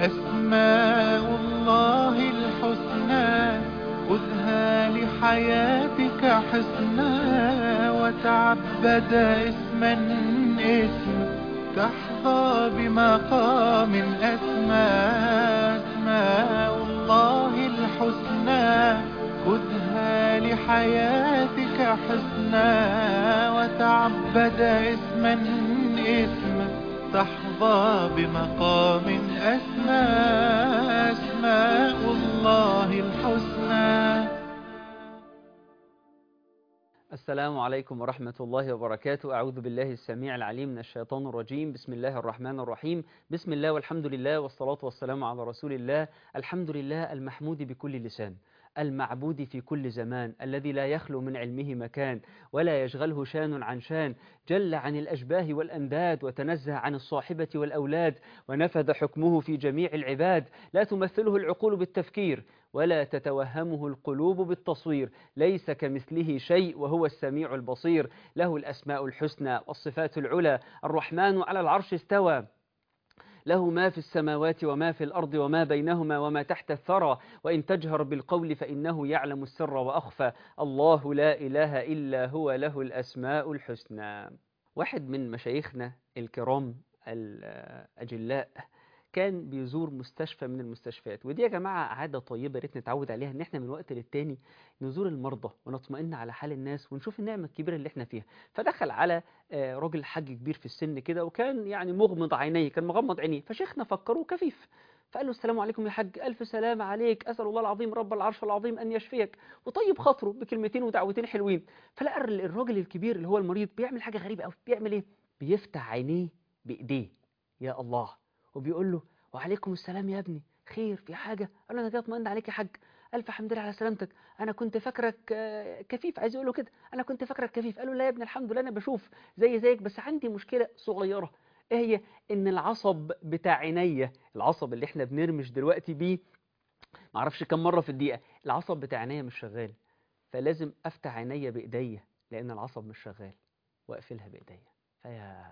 أسماء الله الحسنى خذها لحياتك حسنا وتعبد اسما اسما تحظى بمقام أسمى أسماء الله الحسنى خذها لحياتك حسنا وتعبد اسما اسما تحظى بمقام أسمى أسماء الله الحسنى السلام عليكم ورحمة الله وبركاته أعوذ بالله السميع العليم من الشيطان الرجيم بسم الله الرحمن الرحيم بسم الله والحمد لله والصلاة والسلام على رسول الله الحمد لله المحمود بكل لسان المعبود في كل زمان الذي لا يخلو من علمه مكان ولا يشغله شان عن شان جل عن الأشباه والأنداد وتنزه عن الصاحبة والأولاد ونفذ حكمه في جميع العباد لا تمثله العقول بالتفكير ولا تتوهمه القلوب بالتصوير ليس كمثله شيء وهو السميع البصير له الأسماء الحسنى والصفات العلى الرحمن على العرش استوى له ما في السماوات وما في الأرض وما بينهما وما تحت الثرى وإن تجهر بالقول فإنه يعلم السر وأخفى الله لا إله إلا هو له الأسماء الحسنى واحد من مشايخنا الكرام الأجلاء كان بيزور مستشفى من المستشفيات ودي يا جماعة عادة طيبة ريت نتعود عليها ان احنا من وقت للتاني نزور المرضى ونطمئن على حال الناس ونشوف النعمة الكبيرة اللي احنا فيها فدخل على راجل حاج كبير في السن كده وكان يعني مغمض عينيه كان مغمض عينيه فشيخنا فكره كفيف فقال له السلام عليكم يا حاج ألف سلام عليك أسأل الله العظيم رب العرش العظيم أن يشفيك وطيب خاطره بكلمتين ودعوتين حلوين فلقى الراجل الكبير اللي هو المريض بيعمل حاجة غريبة قوي بيعمل ايه بيفتح عينيه بإيديه يا الله وبيقول له وعليكم السلام يا ابني خير في حاجة قال له أنا جاي أطمئن عليك يا حاج ألف حمد لله على سلامتك أنا كنت فاكرك كفيف عايز يقول له كده أنا كنت فاكرك كفيف قال له لا يا ابني الحمد لله أنا بشوف زي زيك بس عندي مشكلة صغيرة إيه هي إن العصب بتاع عينيا العصب اللي إحنا بنرمش دلوقتي بيه معرفش كم مرة في الدقيقة العصب بتاع عينيا مش شغال فلازم أفتح عينيا بإيديا لأن العصب مش شغال وأقفلها بإيديا فيا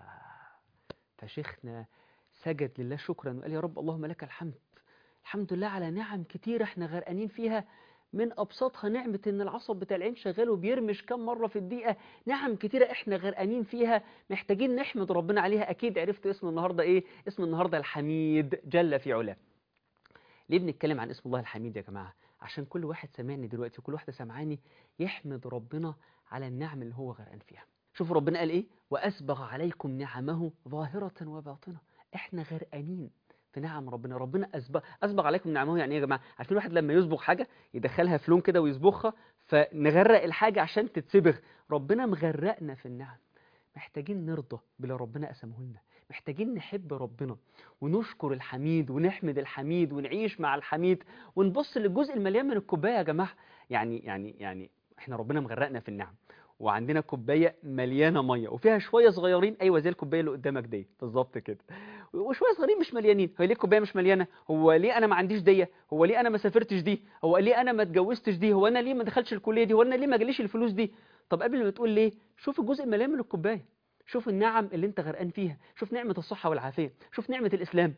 فشيخنا سجد لله شكرا وقال يا رب اللهم لك الحمد الحمد لله على نعم كتير احنا غرقانين فيها من أبسطها نعمة إن العصب بتاع العين شغال وبيرمش كم مرة في الدقيقة نعم كتيرة إحنا غرقانين فيها محتاجين نحمد ربنا عليها أكيد عرفت اسم النهاردة إيه اسم النهاردة الحميد جل في علاه ليه بنتكلم عن اسم الله الحميد يا جماعة عشان كل واحد سامعني دلوقتي وكل واحدة سامعاني يحمد ربنا على النعم اللي هو غرقان فيها شوفوا ربنا قال إيه وأسبغ عليكم نعمه ظاهرة وباطنة احنا غرقانين في نعم ربنا ربنا أسبغ, أسبغ عليكم نعمه يعني ايه يا جماعة عارفين الواحد لما يصبغ حاجة يدخلها في لون كده ويصبغها فنغرق الحاجة عشان تتسبغ ربنا مغرقنا في النعم محتاجين نرضى بلا ربنا قسمه لنا محتاجين نحب ربنا ونشكر الحميد ونحمد الحميد ونعيش مع الحميد ونبص للجزء المليان من الكوبايه يا جماعه يعني يعني يعني احنا ربنا مغرقنا في النعم وعندنا كوبايه مليانه ميه وفيها شويه صغيرين ايوه زي الكوبايه اللي قدامك دي بالظبط كده وشويه صغيرين مش مليانين هو ليه الكوبايه مش مليانه هو ليه انا ما عنديش دي هو ليه انا ما سافرتش دي هو ليه انا ما اتجوزتش دي هو انا ليه ما دخلتش الكليه دي هو انا ليه ما جاليش الفلوس دي طب قبل ما تقول ليه شوف الجزء المليان من الكوبايه شوف النعم اللي انت غرقان فيها شوف نعمه الصحه والعافيه شوف نعمه الاسلام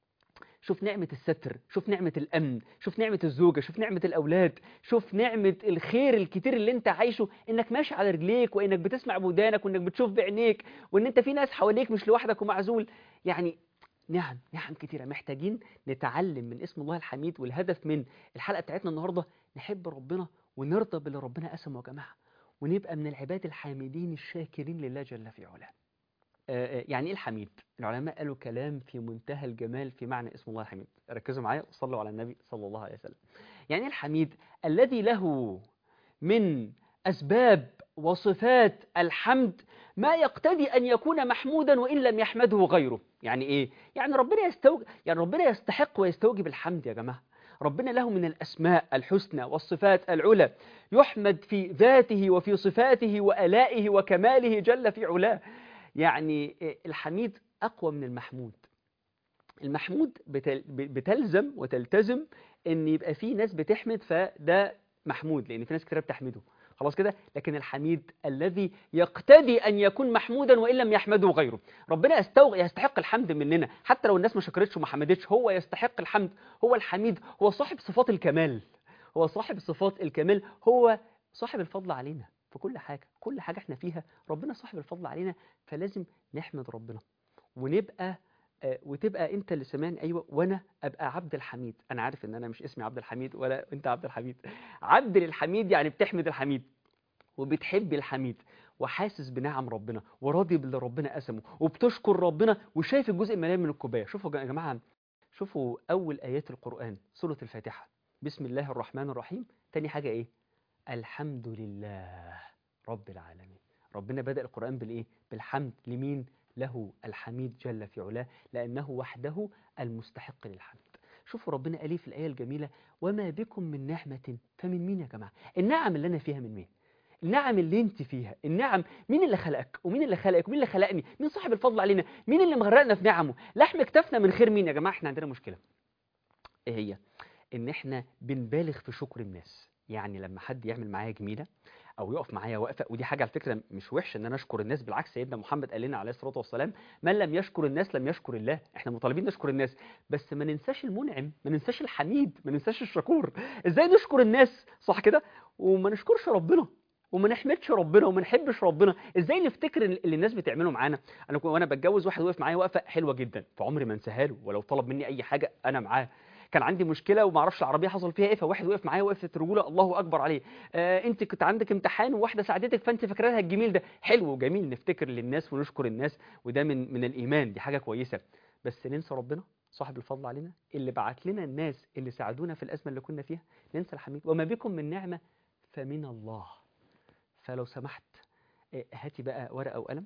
شوف نعمة الستر شوف نعمة الأمن شوف نعمة الزوجة شوف نعمة الأولاد شوف نعمة الخير الكتير اللي انت عايشه انك ماشي على رجليك وانك بتسمع بودانك وانك بتشوف بعينيك وان انت في ناس حواليك مش لوحدك ومعزول يعني نعم نعم كتيرة محتاجين نتعلم من اسم الله الحميد والهدف من الحلقة بتاعتنا النهاردة نحب ربنا ونرضى باللي ربنا قسمه يا جماعة ونبقى من العباد الحامدين الشاكرين لله جل في علاه يعني ايه الحميد العلماء قالوا كلام في منتهى الجمال في معنى اسم الله الحميد ركزوا معايا وصلوا على النبي صلى الله عليه وسلم يعني ايه الحميد الذي له من أسباب وصفات الحمد ما يقتضي أن يكون محمودا وإن لم يحمده غيره يعني إيه؟ يعني ربنا, يستوج... يعني ربنا يستحق ويستوجب الحمد يا جماعة ربنا له من الأسماء الحسنى والصفات العلى يحمد في ذاته وفي صفاته وألائه وكماله جل في علاه يعني الحميد أقوى من المحمود المحمود بتل بتلزم وتلتزم ان يبقى في ناس بتحمد فده محمود لان في ناس كتير بتحمده خلاص كده لكن الحميد الذي يقتدي ان يكون محمودا وان لم يحمده غيره ربنا يستوغ يستحق الحمد مننا حتى لو الناس ما شكرتش وما حمدتش هو يستحق الحمد هو الحميد هو صاحب صفات الكمال هو صاحب صفات الكمال هو صاحب الفضل علينا في كل حاجه كل حاجه احنا فيها ربنا صاحب الفضل علينا فلازم نحمد ربنا ونبقى آه، وتبقى انت اللي سامعني ايوه وانا ابقى عبد الحميد انا عارف ان انا مش اسمي عبد الحميد ولا انت عبد الحميد عبد للحميد يعني بتحمد الحميد وبتحب الحميد وحاسس بنعم ربنا وراضي باللي ربنا قسمه وبتشكر ربنا وشايف الجزء المليان من الكوبايه شوفوا يا جماعه شوفوا اول ايات القران سوره الفاتحه بسم الله الرحمن الرحيم تاني حاجه ايه الحمد لله رب العالمين ربنا بدأ القرآن بالإيه؟ بالحمد لمين؟ له الحميد جل في علاه لأنه وحده المستحق للحمد شوفوا ربنا قال إيه في الآية الجميلة وما بكم من نعمة فمن مين يا جماعة؟ النعم اللي أنا فيها من مين؟ النعم اللي انت فيها النعم مين اللي خلقك ومين اللي خلقك ومين اللي خلقني مين صاحب الفضل علينا مين اللي مغرقنا في نعمه لحم كتفنا من خير مين يا جماعه احنا عندنا مشكله ايه هي ان احنا بنبالغ في شكر الناس يعني لما حد يعمل معايا جميله او يقف معايا وقفه ودي حاجه على فكره مش وحشه ان انا اشكر الناس بالعكس سيدنا محمد قال لنا عليه الصلاه والسلام من لم يشكر الناس لم يشكر الله احنا مطالبين نشكر الناس بس ما ننساش المنعم ما ننساش الحميد ما ننساش الشكور ازاي نشكر الناس صح كده وما نشكرش ربنا وما نحمدش ربنا وما نحبش ربنا ازاي نفتكر اللي الناس بتعمله معانا انا كنت وانا بتجوز واحد وقف معايا وقفه حلوه جدا فعمري ما انساها له ولو طلب مني اي حاجه انا معاه كان عندي مشكله وما اعرفش العربيه حصل فيها ايه فواحد وقف معايا وقفه رجوله الله اكبر عليه آه انت كنت عندك امتحان وواحده ساعدتك فانت فاكره لها الجميل ده حلو وجميل نفتكر للناس ونشكر الناس وده من من الايمان دي حاجه كويسه بس ننسى ربنا صاحب الفضل علينا اللي بعت لنا الناس اللي ساعدونا في الازمه اللي كنا فيها ننسى الحميد وما بكم من نعمه فمن الله فلو سمحت آه، هاتي بقى ورقه وقلم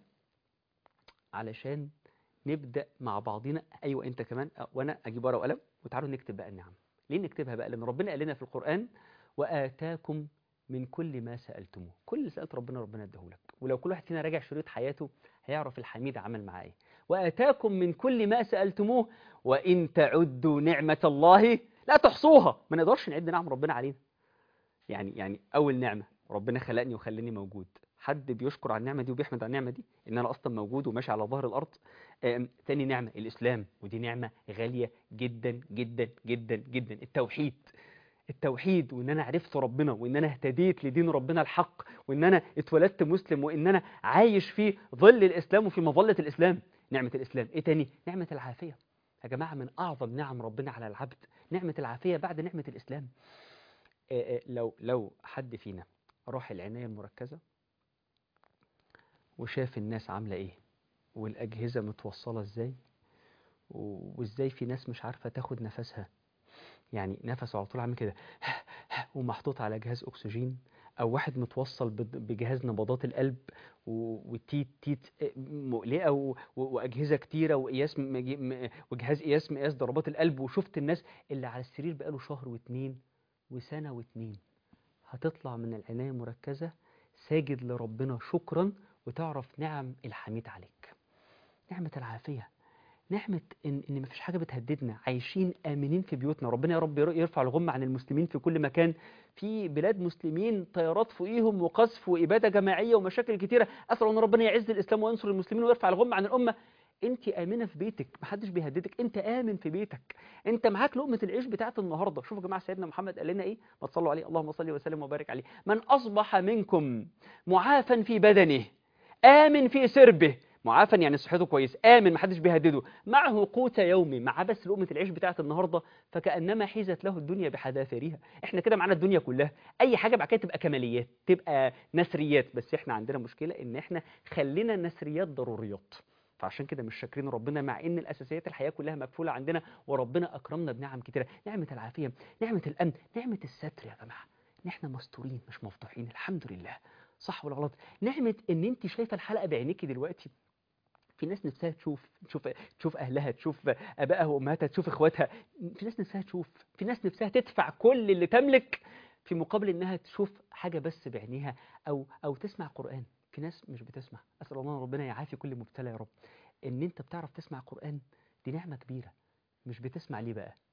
علشان نبدا مع بعضنا ايوه انت كمان آه، وانا اجيب ورقه وقلم وتعالوا نكتب بقى النعم ليه نكتبها بقى لان ربنا قال لنا في القران واتاكم من كل ما سالتموه كل اللي سالت ربنا ربنا اداهولك ولو كل واحد فينا راجع شريط حياته هيعرف الحميد عمل معاه ايه واتاكم من كل ما سالتموه وان تعدوا نعمه الله لا تحصوها ما نقدرش نعد نعم ربنا علينا يعني يعني اول نعمه ربنا خلقني وخلاني موجود حد بيشكر على النعمه دي وبيحمد على النعمه دي ان انا اصلا موجود وماشي على ظهر الارض آم، تاني نعمه الاسلام ودي نعمه غاليه جدا جدا جدا جدا التوحيد التوحيد وان انا عرفت ربنا وان انا اهتديت لدين ربنا الحق وان انا اتولدت مسلم وان انا عايش في ظل الاسلام وفي مظله الاسلام نعمه الاسلام ايه تاني نعمه العافيه يا جماعه من اعظم نعم ربنا على العبد نعمه العافيه بعد نعمه الاسلام آه، آه، لو لو حد فينا راح العنايه المركزه وشاف الناس عامله ايه والاجهزه متوصله ازاي و- وازاي في ناس مش عارفه تاخد نفسها يعني نفسه على طول عامل كده ومحطوط على جهاز اكسجين او واحد متوصل بد- بجهاز نبضات القلب و- وتيت تيت مقلقه و- و- واجهزه كتيره وقياس م- ج- م- وجهاز قياس مقياس ضربات القلب وشفت الناس اللي على السرير بقاله شهر واتنين وسنه واتنين هتطلع من العنايه المركزه ساجد لربنا شكرا وتعرف نعم الحميد عليك نعمه العافيه نعمة إن إن مفيش حاجة بتهددنا، عايشين آمنين في بيوتنا، ربنا يا رب ير- يرفع الغمة عن المسلمين في كل مكان، في بلاد مسلمين طيارات فوقيهم وقذف وإبادة جماعية ومشاكل كتيرة، أسأل أن ربنا يعز الإسلام وينصر المسلمين ويرفع الغمة عن الأمة. أنت آمنة في بيتك، محدش بيهددك، أنت آمن في بيتك، أنت معاك لقمة العيش بتاعت النهاردة، شوفوا يا جماعة سيدنا محمد قال لنا إيه؟ ما تصلوا عليه، اللهم صل وسلم وبارك عليه، من أصبح منكم معافا في بدنه، آمن في سربه، معافى يعني صحته كويس آمن محدش بيهدده معه قوت يومي مع بس لقمة العيش بتاعت النهاردة فكأنما حيزت له الدنيا بحذافيرها احنا كده معانا الدنيا كلها اي حاجة بعد كده تبقى كماليات تبقى نثريات بس احنا عندنا مشكلة ان احنا خلينا النثريات ضروريات فعشان كده مش شاكرين ربنا مع ان الاساسيات الحياه كلها مكفوله عندنا وربنا اكرمنا بنعم كتيره نعمه العافيه نعمه الامن نعمه الستر يا جماعه ان احنا مستورين مش مفضوحين الحمد لله صح ولا غلط نعمه ان انت شايفه الحلقه بعينيكي دلوقتي في ناس نفسها تشوف تشوف تشوف اهلها تشوف ابائها وامهاتها تشوف اخواتها في ناس نفسها تشوف في ناس نفسها تدفع كل اللي تملك في مقابل انها تشوف حاجه بس بعينيها او او تسمع قران في ناس مش بتسمع اسال الله ربنا يعافي كل مبتلى يا رب ان انت بتعرف تسمع قران دي نعمه كبيره مش بتسمع ليه بقى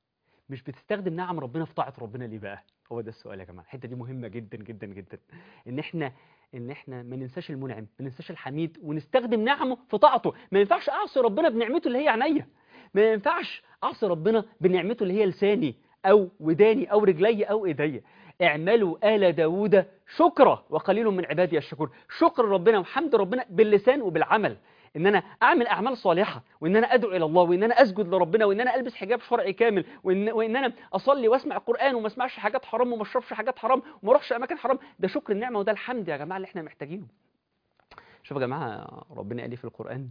مش بتستخدم نعم ربنا في طاعه ربنا ليه بقى هو ده السؤال يا جماعه الحته دي مهمه جدا جدا جدا ان احنا ان احنا ما ننساش المنعم ما ننساش الحميد ونستخدم نعمه في طاعته ما ينفعش اعصي ربنا بنعمته اللي هي عينيا ما ينفعش اعصي ربنا بنعمته اللي هي لساني او وداني او رجلي او ايديا اعملوا آل داوود شكرا وقليل من عبادي الشكور شكر ربنا وحمد ربنا باللسان وبالعمل ان انا اعمل اعمال صالحه وان انا ادعو الى الله وان انا اسجد لربنا وان انا البس حجاب شرعي كامل وان وان انا اصلي واسمع قران وما اسمعش حاجات حرام وما اشربش حاجات حرام وما اروحش اماكن حرام ده شكر النعمه وده الحمد يا جماعه اللي احنا محتاجينه شوفوا يا جماعه ربنا قال إيه في القران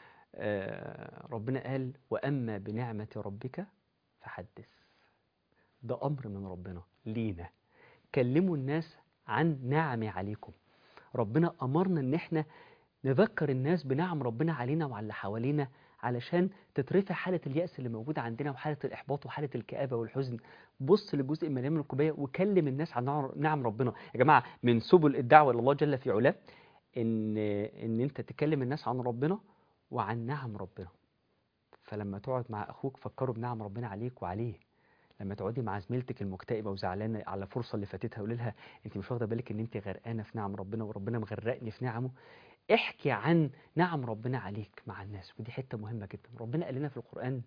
آه ربنا قال واما بنعمه ربك فحدث ده امر من ربنا لينا كلموا الناس عن نعمي عليكم ربنا امرنا ان احنا نذكر الناس بنعم ربنا علينا وعلى اللي حوالينا علشان تترفع حالة اليأس اللي موجودة عندنا وحالة الإحباط وحالة الكآبة والحزن بص للجزء المليان من الكوباية وكلم الناس عن نعم ربنا يا جماعة من سبل الدعوة إلى الله جل في علاه إن إن أنت تكلم الناس عن ربنا وعن نعم ربنا فلما تقعد مع أخوك فكروا بنعم ربنا عليك وعليه لما تقعدي مع زميلتك المكتئبه وزعلانه على الفرصه اللي فاتتها قولي لها انت مش واخده بالك ان انت غرقانه في نعم ربنا وربنا مغرقني في نعمه احكي عن نعم ربنا عليك مع الناس ودي حته مهمه جدا ربنا قال لنا في القران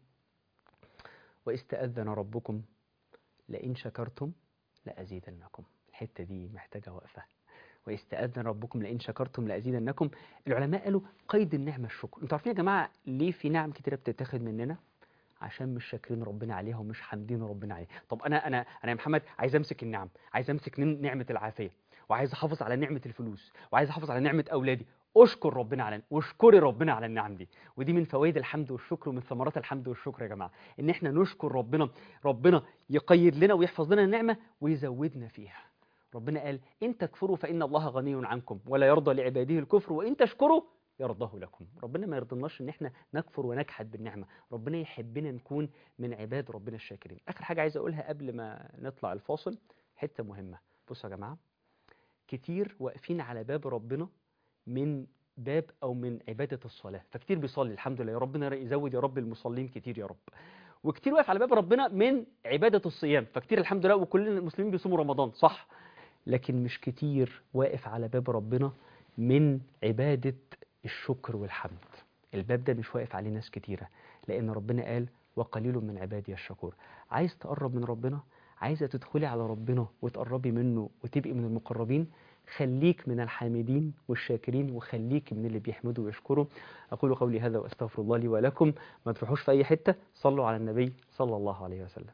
واستاذن ربكم لئن شكرتم لازيدنكم الحته دي محتاجه وقفه واستاذن ربكم لئن شكرتم لازيدنكم العلماء قالوا قيد النعمه الشكر انتوا عارفين يا جماعه ليه في نعم كتيره بتتاخد مننا عشان مش شاكرين ربنا عليها ومش حامدين ربنا عليها طب انا انا انا يا محمد عايز امسك النعم عايز امسك نعمه العافيه وعايز احافظ على نعمه الفلوس وعايز احافظ على نعمه اولادي اشكر ربنا على واشكري ربنا على النعم دي ودي من فوائد الحمد والشكر ومن ثمرات الحمد والشكر يا جماعه ان احنا نشكر ربنا ربنا يقيد لنا ويحفظ لنا النعمه ويزودنا فيها ربنا قال ان تكفروا فان الله غني عنكم ولا يرضى لعباده الكفر وان تشكروا يرضاه لكم ربنا ما يرضناش ان احنا نكفر ونجحد بالنعمه ربنا يحبنا نكون من عباد ربنا الشاكرين اخر حاجه عايز اقولها قبل ما نطلع الفاصل حته مهمه بصوا يا جماعه كتير واقفين على باب ربنا من باب او من عباده الصلاه فكتير بيصلي الحمد لله يا ربنا يزود يا رب المصلين كتير يا رب وكتير واقف على باب ربنا من عباده الصيام فكتير الحمد لله وكل المسلمين بيصوموا رمضان صح لكن مش كتير واقف على باب ربنا من عباده الشكر والحمد الباب ده مش واقف عليه ناس كتيرة لأن ربنا قال وقليل من عبادي الشكور عايز تقرب من ربنا عايزة تدخلي على ربنا وتقربي منه وتبقي من المقربين خليك من الحامدين والشاكرين وخليك من اللي بيحمدوا ويشكروا أقول قولي هذا وأستغفر الله لي ولكم ما تروحوش في أي حتة صلوا على النبي صلى الله عليه وسلم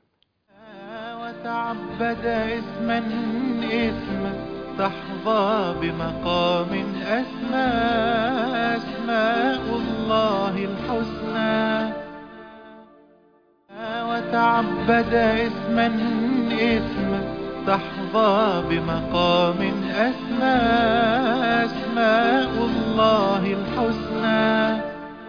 وتعبد اسما اسما تحظى بمقام أسمى أسماء الله الحسنى وتعبد اسما اسما تحظى بمقام أسمى أسماء الله الحسنى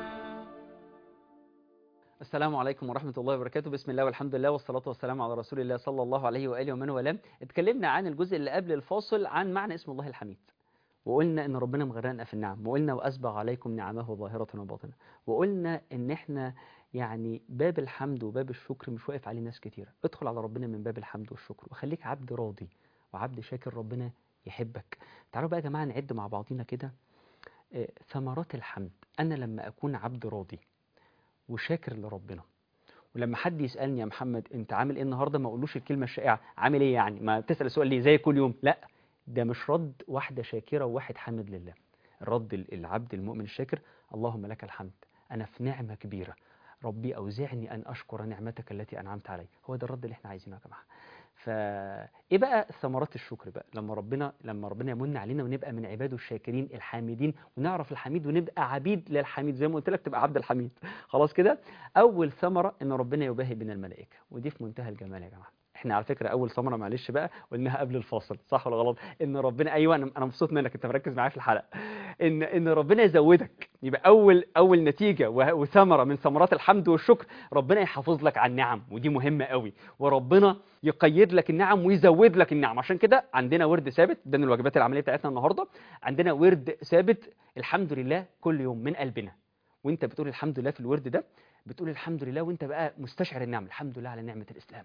السلام عليكم ورحمة الله وبركاته بسم الله والحمد لله والصلاة والسلام على رسول الله صلى الله عليه وآله ومن والاه اتكلمنا عن الجزء اللي قبل الفاصل عن معنى اسم الله الحميد وقلنا ان ربنا مغرقنا في النعم وقلنا واسبغ عليكم نعمه ظاهرة وباطنة وقلنا ان احنا يعني باب الحمد وباب الشكر مش واقف عليه ناس كتيرة ادخل على ربنا من باب الحمد والشكر وخليك عبد راضي وعبد شاكر ربنا يحبك تعالوا بقى يا جماعة نعد مع بعضينا كده آه، ثمرات الحمد انا لما اكون عبد راضي وشاكر لربنا ولما حد يسالني يا محمد انت عامل ايه النهارده ما اقولوش الكلمه الشائعه عامل ايه يعني ما تسال السؤال ليه زي كل يوم لا ده مش رد واحده شاكره وواحد حامد لله الرد ال- العبد المؤمن الشاكر اللهم لك الحمد انا في نعمه كبيره ربي اوزعني ان اشكر نعمتك التي انعمت علي هو ده الرد اللي احنا عايزينه يا جماعه فايه بقى ثمرات الشكر بقى لما ربنا لما ربنا يمن علينا ونبقى من عباده الشاكرين الحامدين ونعرف الحميد ونبقى عبيد للحميد زي ما قلت لك تبقى عبد الحميد خلاص كده اول ثمره ان ربنا يباهي بين الملائكه ودي في منتهى الجمال يا جماعه احنا على فكره اول ثمره معلش بقى قلناها قبل الفاصل صح ولا غلط ان ربنا ايوه انا أنا مبسوط منك انت مركز معايا في الحلقه ان ان ربنا يزودك يبقى اول اول نتيجه وه- وثمره من ثمرات الحمد والشكر ربنا يحافظ لك على النعم ودي مهمه قوي وربنا يقيد لك النعم ويزود لك النعم عشان كده عندنا ورد ثابت ده من الواجبات العمليه بتاعتنا النهارده عندنا ورد ثابت الحمد لله كل يوم من قلبنا وانت بتقول الحمد لله في الورد ده بتقول الحمد لله وانت بقى مستشعر النعم الحمد لله على نعمه الاسلام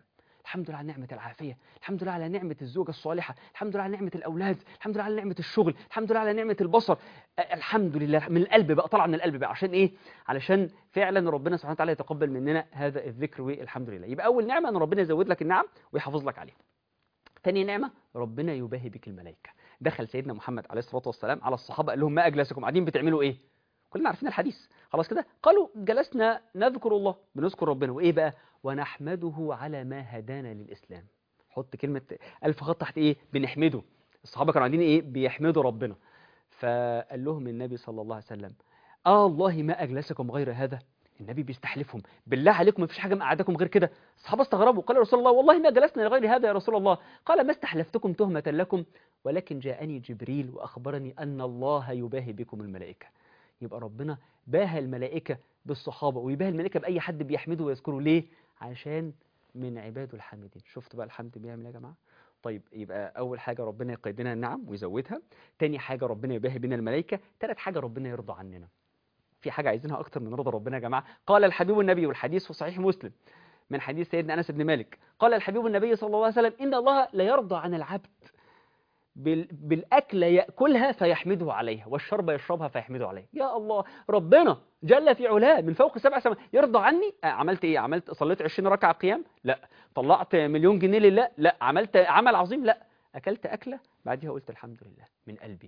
الحمد لله على نعمة العافية الحمد لله على نعمة الزوجة الصالحة الحمد لله على نعمة الأولاد الحمد لله على نعمة الشغل الحمد لله على نعمة البصر أ- الحمد لله من القلب بقى طلع من القلب بقى عشان إيه علشان فعلا ربنا سبحانه وتعالى يتقبل مننا هذا الذكر والحمد لله يبقى أول نعمة أن ربنا يزود لك النعم ويحافظ لك عليها تاني نعمة ربنا يباهي بك الملائكة دخل سيدنا محمد عليه الصلاة والسلام على الصحابة قال لهم ما أجلسكم قاعدين بتعملوا إيه كلنا عارفين الحديث خلاص كده قالوا جلسنا نذكر الله بنذكر ربنا وإيه بقى ونحمده على ما هدانا للإسلام حط كلمة ألف خط تحت إيه بنحمده الصحابة كانوا قاعدين إيه بيحمدوا ربنا فقال لهم النبي صلى الله عليه وسلم آه الله ما أجلسكم غير هذا النبي بيستحلفهم بالله عليكم ما فيش حاجة مقعدكم غير كده الصحابة استغربوا قال رسول الله والله ما جلسنا لغير هذا يا رسول الله قال ما استحلفتكم تهمة لكم ولكن جاءني جبريل وأخبرني أن الله يباهي بكم الملائكة يبقى ربنا باهى الملائكة بالصحابة ويباهي الملائكة بأي حد بيحمده ويذكره ليه عشان من عباده الحامدين شفت بقى الحمد بيعمل إيه يا جماعة طيب يبقى أول حاجة ربنا يقيد لنا النعم ويزودها تاني حاجة ربنا يباهي بنا الملائكة تالت حاجة ربنا يرضى عننا في حاجة عايزينها أكتر من رضا ربنا يا جماعة قال الحبيب النبي والحديث في صحيح مسلم من حديث سيدنا أنس بن مالك قال الحبيب النبي صلى الله عليه وسلم إن الله لا يرضى عن العبد بال... بالأكل يأكلها فيحمده عليها والشرب يشربها فيحمده عليها يا الله ربنا جل في علاه من فوق سبع سماوات يرضى عني آه عملت إيه عملت صليت 20 ركعة قيام لا طلعت مليون جنيه لله لا عملت عمل عظيم لا أكلت أكلة بعدها قلت الحمد لله من قلبي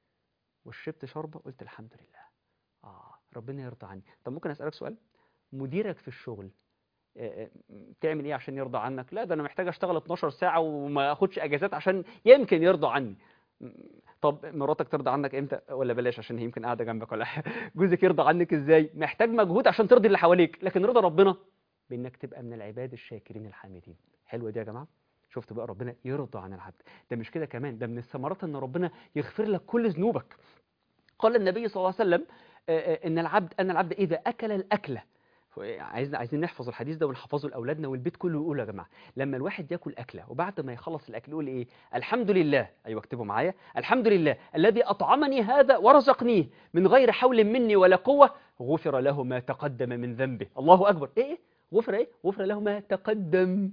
وشربت شربة قلت الحمد لله آه ربنا يرضى عني طب ممكن أسألك سؤال مديرك في الشغل آه، آه، تعمل ايه عشان يرضى عنك لا ده انا محتاج اشتغل 12 ساعة وما اخدش اجازات عشان يمكن يرضى عني م- طب مراتك ترضى عنك امتى ولا بلاش عشان هي يمكن قاعده جنبك ولا حاجة. جوزك يرضى عنك ازاي محتاج مجهود عشان ترضي اللي حواليك لكن رضا ربنا بانك تبقى من العباد الشاكرين الحامدين حلوه دي يا جماعه شفت بقى ربنا يرضى عن العبد ده مش كده كمان ده من الثمرات ان ربنا يغفر لك كل ذنوبك قال النبي صلى الله عليه وسلم آه، آه، ان العبد ان العبد اذا اكل الاكله عايزين عايزين نحفظ الحديث ده ونحفظه لاولادنا والبيت كله يقول يا جماعه لما الواحد ياكل اكله وبعد ما يخلص الاكل يقول ايه الحمد لله ايوه اكتبوا معايا الحمد لله الذي اطعمني هذا ورزقنيه من غير حول مني ولا قوه غفر له ما تقدم من ذنبه الله اكبر ايه ايه غفر ايه غفر له ما تقدم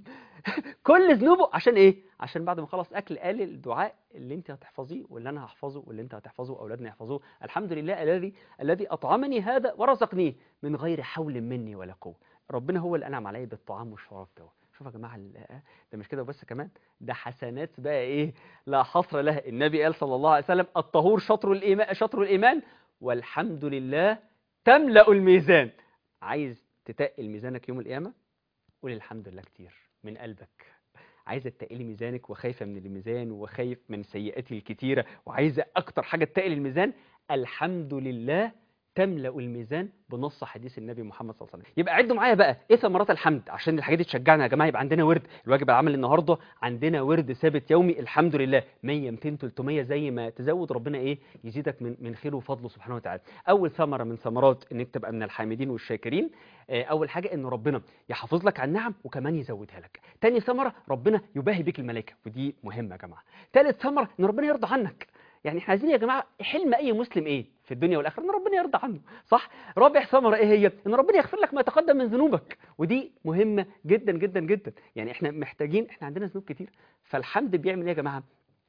كل ذنوبه عشان ايه عشان بعد ما خلص اكل قال الدعاء اللي انت هتحفظيه واللي انا هحفظه واللي انت هتحفظه واولادنا يحفظوه الحمد لله الذي الذي اطعمني هذا ورزقنيه من غير حول مني ولا قوه ربنا هو اللي انعم عليا بالطعام والشراب ده شوف يا جماعه ال- ده مش كده بس كمان ده حسنات بقى ايه لا حصر لها النبي قال صلى الله عليه وسلم الطهور شطر الايمان شطر الايمان والحمد لله تملا الميزان عايز تتقل ميزانك يوم القيامه قول الحمد لله كتير من قلبك عايزه تقلي ميزانك وخايفه من الميزان وخايف من سيئاتي الكتيره وعايزه اكتر حاجه تقل الميزان الحمد لله تملا الميزان بنص حديث النبي محمد صلى الله عليه وسلم يبقى عدوا معايا بقى ايه ثمرات الحمد عشان الحاجات دي تشجعنا يا جماعه يبقى عندنا ورد الواجب العمل النهارده عندنا ورد ثابت يومي الحمد لله 100 200 300 زي ما تزود ربنا ايه يزيدك من من خيره وفضله سبحانه وتعالى اول ثمره من ثمرات انك تبقى من الحامدين والشاكرين آه، اول حاجه ان ربنا يحافظ لك على النعم وكمان يزودها لك تاني ثمره ربنا يباهي بك الملائكه ودي مهمه يا جماعه تالت ثمره ان ربنا يرضى عنك يعني احنا عايزين يا جماعه حلم اي مسلم ايه في الدنيا والاخره ان ربنا يرضى عنه صح رابع ثمره ايه هي ان ربنا يغفر لك ما تقدم من ذنوبك ودي مهمه جدا جدا جدا يعني احنا محتاجين احنا عندنا ذنوب كتير فالحمد بيعمل ايه يا جماعه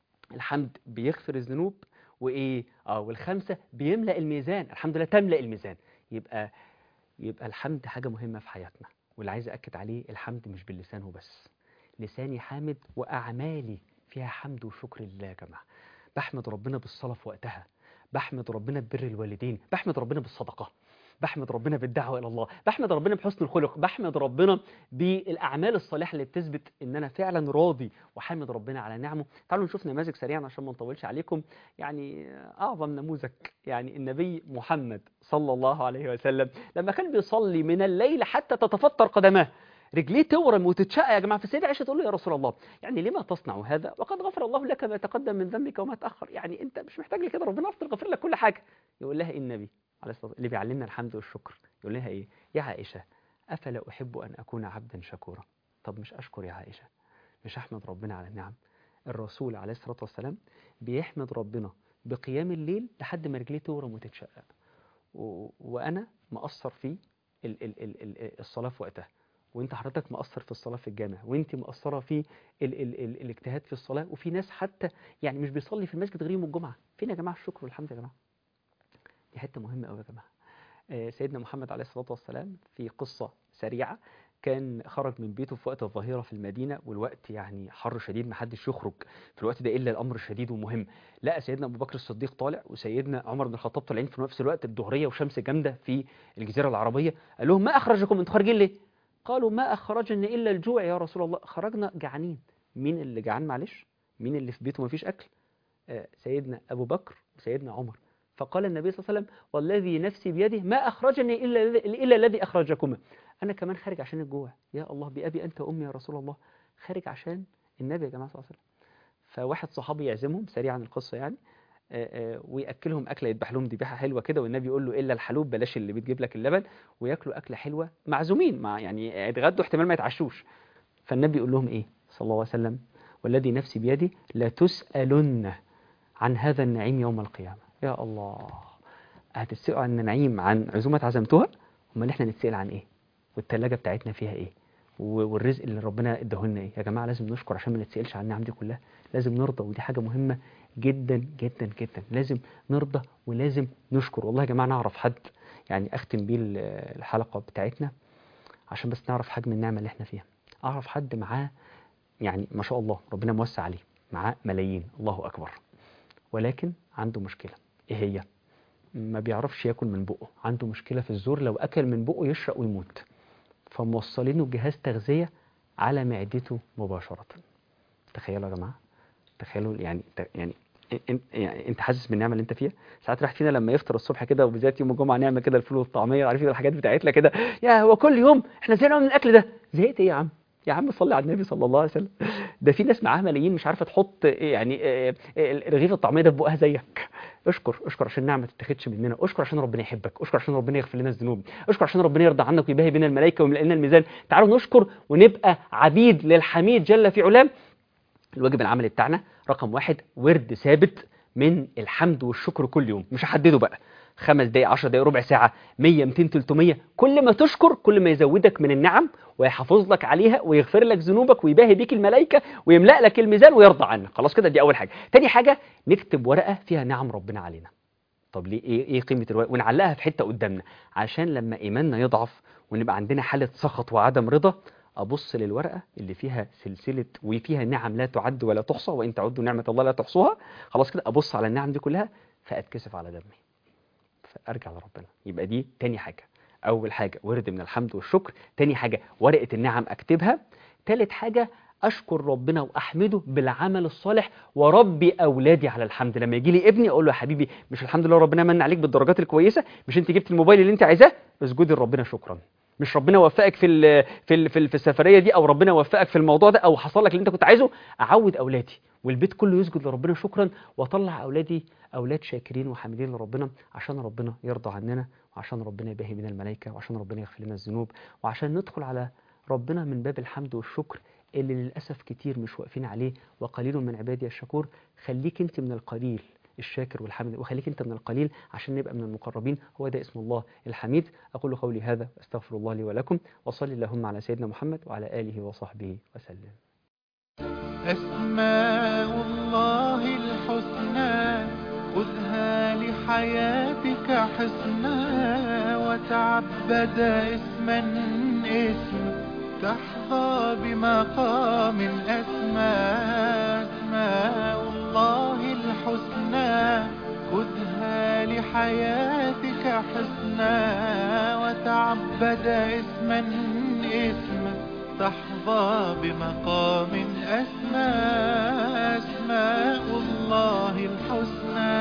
الحمد بيغفر الذنوب وايه اه والخمسه بيملا الميزان الحمد لله تملا الميزان يبقى يبقى الحمد حاجه مهمه في حياتنا واللي عايز اكد عليه الحمد مش باللسان وبس لساني حامد واعمالي فيها حمد وشكر لله يا جماعه بحمد ربنا بالصلاه في وقتها بحمد ربنا ببر الوالدين بحمد ربنا بالصدقه بحمد ربنا بالدعوه الى الله بحمد ربنا بحسن الخلق بحمد ربنا بالاعمال الصالحه اللي بتثبت ان انا فعلا راضي وحامد ربنا على نعمه تعالوا نشوف نماذج سريعا عشان ما نطولش عليكم يعني اعظم نموذج يعني النبي محمد صلى الله عليه وسلم لما كان بيصلي من الليل حتى تتفطر قدماه رجليه تورم وتتشقى يا جماعه فالسيده عائشه تقول له يا رسول الله يعني لما تصنع هذا وقد غفر الله لك ما تقدم من ذنبك وما تاخر يعني انت مش محتاج لكده ربنا اصلا غفر لك كل حاجه يقول لها إيه النبي عليه الصلاه والسلام اللي بيعلمنا الحمد والشكر يقول لها ايه يا عائشه افلا احب ان اكون عبدا شكورا طب مش اشكر يا عائشه مش احمد ربنا على النعم الرسول عليه الصلاه والسلام بيحمد ربنا بقيام الليل لحد ما رجليه تورم وتتشقق و... وانا مقصر في ال... ال... ال... ال... الصلاه في وقتها وانت حضرتك مقصر في الصلاه في الجامع وانت مقصره في ال ال ال الاجتهاد في الصلاه وفي ناس حتى يعني مش بيصلي في المسجد غير يوم الجمعه فين يا جماعه الشكر والحمد يا جماعه دي حته مهمه قوي يا جماعه آه، سيدنا محمد عليه الصلاه والسلام في قصه سريعه كان خرج من بيته في وقت الظهيره في المدينه والوقت يعني حر شديد محدش يخرج في الوقت ده الا الامر شديد ومهم لقى سيدنا ابو بكر الصديق طالع وسيدنا عمر بن الخطاب طالعين في نفس الوقت الظهريه وشمس جامده في الجزيره العربيه قال لهم ما اخرجكم انتوا خارجين ليه قالوا ما اخرجنا الا الجوع يا رسول الله خرجنا جعانين مين اللي جعان معلش مين اللي في بيته ما فيش اكل آه، سيدنا ابو بكر وسيدنا عمر فقال النبي صلى الله عليه وسلم والذي نفسي بيده ما اخرجني الا الا الذي اخرجكما انا كمان خارج عشان الجوع يا الله بأبي أنت وأمي يا رسول الله خارج عشان النبي يا جماعة صلى الله عليه وسلم فواحد صحابي يعزمهم سريعا القصة يعني آه، آه، ويأكلهم أكلة يذبح لهم ذبيحة حلوة كده والنبي يقول له إلا الحلوب بلاش اللي بتجيب لك اللبن وياكلوا أكلة حلوة معزومين مع يعني يتغدوا احتمال ما يتعشوش فالنبي يقول لهم إيه صلى الله عليه وسلم والذي نفسي بيدي لتسألن عن هذا النعيم يوم القيامة يا الله هتسألوا عن النعيم عن عزومة عزمتوها امال احنا نتسأل عن ايه والتلاجة بتاعتنا فيها ايه و- والرزق اللي ربنا اداهولنا ايه يا جماعة لازم نشكر عشان ما نتسألش عن النعم دي كلها لازم نرضى ودي حاجة مهمة جدا جدا جدا لازم نرضى ولازم نشكر والله يا جماعة نعرف حد يعني اختم بيه ال- الحلقة بتاعتنا عشان بس نعرف حجم النعمة اللي احنا فيها اعرف حد معاه يعني ما شاء الله ربنا موسع عليه معاه ملايين الله اكبر ولكن عنده مشكلة ايه هي ما بيعرفش ياكل من بقه عنده مشكلة في الزور لو أكل من بقه يشرق ويموت فموصلينه جهاز تغذية على معدته مباشرة تخيلوا يا جماعة تخيلوا يعني ت- يعني انت يعني انت حاسس بالنعمه اللي انت فيها ساعات راح فينا لما يفطر الصبح كده وبالذات يوم الجمعه نعمل كده الفول والطعميه عارفين الحاجات بتاعتنا كده يا هو كل يوم احنا زهقنا من الاكل ده زهقت ايه يا عم يا عم صلي على النبي صلى الله عليه وسلم ده في ناس معاها ملايين مش عارفه تحط يعني آه، آه، رغيف الطعميه ده في بقها زيك اشكر اشكر عشان النعمه ما تتاخدش مننا اشكر عشان ربنا يحبك اشكر عشان ربنا يغفر لنا الذنوب اشكر عشان ربنا يرضى عنك ويباهي بين الملائكه ويملأ لنا الميزان تعالوا نشكر ونبقى عبيد للحميد جل في علاه الواجب العملي بتاعنا رقم واحد ورد ثابت من الحمد والشكر كل يوم مش هحدده بقى خمس دقايق 10 دقايق ربع ساعة 100 200 300 كل ما تشكر كل ما يزودك من النعم ويحافظ لك عليها ويغفر لك ذنوبك ويباهي بيك الملائكة ويملأ لك الميزان ويرضى عنك خلاص كده دي أول حاجة تاني حاجة نكتب ورقة فيها نعم ربنا علينا طب ليه ايه ايه قيمه الورقه ونعلقها في حته قدامنا عشان لما ايماننا يضعف ونبقى عندنا حاله سخط وعدم رضا ابص للورقه اللي فيها سلسله وفيها نعم لا تعد ولا تحصى وان تعدوا نعمه الله لا تحصوها خلاص كده ابص على النعم دي كلها فاتكسف على دمي فارجع لربنا يبقى دي تاني حاجه اول حاجه ورد من الحمد والشكر تاني حاجه ورقه النعم اكتبها تالت حاجه اشكر ربنا واحمده بالعمل الصالح وربي اولادي على الحمد لما يجي لي ابني اقول له يا حبيبي مش الحمد لله ربنا من عليك بالدرجات الكويسه مش انت جبت الموبايل اللي انت عايزاه اسجدي لربنا شكرا مش ربنا وفقك في ال في ال في, ال في السفريه دي او ربنا وفقك في الموضوع ده او حصل لك اللي انت كنت عايزه اعود اولادي والبيت كله يسجد لربنا شكرا واطلع اولادي اولاد شاكرين وحامدين لربنا عشان ربنا يرضى عننا وعشان ربنا يباهي بنا الملائكه وعشان ربنا يغفر لنا الذنوب وعشان ندخل على ربنا من باب الحمد والشكر اللي للاسف كتير مش واقفين عليه وقليل من عبادي الشكور خليك انت من القليل الشاكر والحمد وخليك انت من القليل عشان نبقى من المقربين هو ده اسم الله الحميد اقول قولي هذا واستغفر الله لي ولكم وصلي اللهم على سيدنا محمد وعلى اله وصحبه وسلم أسماء الله الحسنى خذها لحياتك حسنا وتعبد اسما اسما تحظى بمقام أسمى أسماء الله الحسنى خذها لحياتك حسنا وتعبد اسما اسما تحظى بمقام أسمى أسماء الله الحسنى